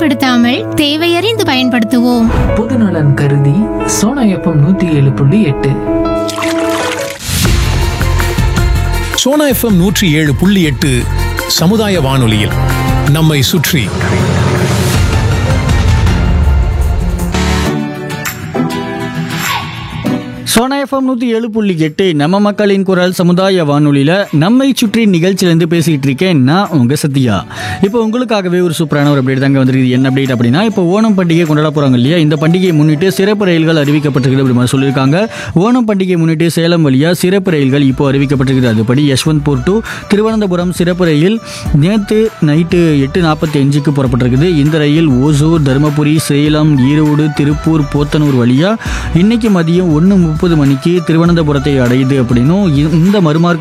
மிதப்படுத்தாமல் தேவையறிந்து பயன்படுத்துவோம் பொதுநலன் கருதி சோனா எஃப்எம் நூத்தி ஏழு புள்ளி எட்டு சோனா எஃப்எம் நூற்றி ஏழு புள்ளி எட்டு சமுதாய வானொலியில் நம்மை சுற்றி சோனா எஃப்எம் நூற்றி ஏழு புள்ளி எட்டு நம்ம மக்களின் குரல் சமுதாய வானொலியில் நம்மை சுற்றி நிகழ்ச்சியிலேருந்து பேசிகிட்டு இருக்கேன் நான் உங்கள் சத்யா இப்போ உங்களுக்காகவே ஒரு சூப்பரான ஒரு அப்டேட் தாங்க வந்திருக்கு என்ன அப்டேட் அப்படின்னா இப்போ ஓணம் பண்டிகை கொண்டாட போகிறாங்க இல்லையா இந்த பண்டிகையை முன்னிட்டு சிறப்பு ரயில்கள் அறிவிக்கப்பட்டிருக்குது அப்படி மாதிரி சொல்லியிருக்காங்க ஓணம் பண்டிகை முன்னிட்டு சேலம் வழியாக சிறப்பு ரயில்கள் இப்போ அறிவிக்கப்பட்டிருக்குது அதுபடி யஷ்வந்த்பூர் டு திருவனந்தபுரம் சிறப்பு ரயில் நேற்று நைட்டு எட்டு நாற்பத்தி அஞ்சுக்கு புறப்பட்டிருக்குது இந்த ரயில் ஓசூர் தருமபுரி சேலம் ஈரோடு திருப்பூர் போத்தனூர் வழியாக இன்னைக்கு மதியம் ஒன்று முப்பது மணிக்கு திருவனந்தபுரத்தை அடையுது அப்படின்னும் இ- இந்த மறுமார்க்க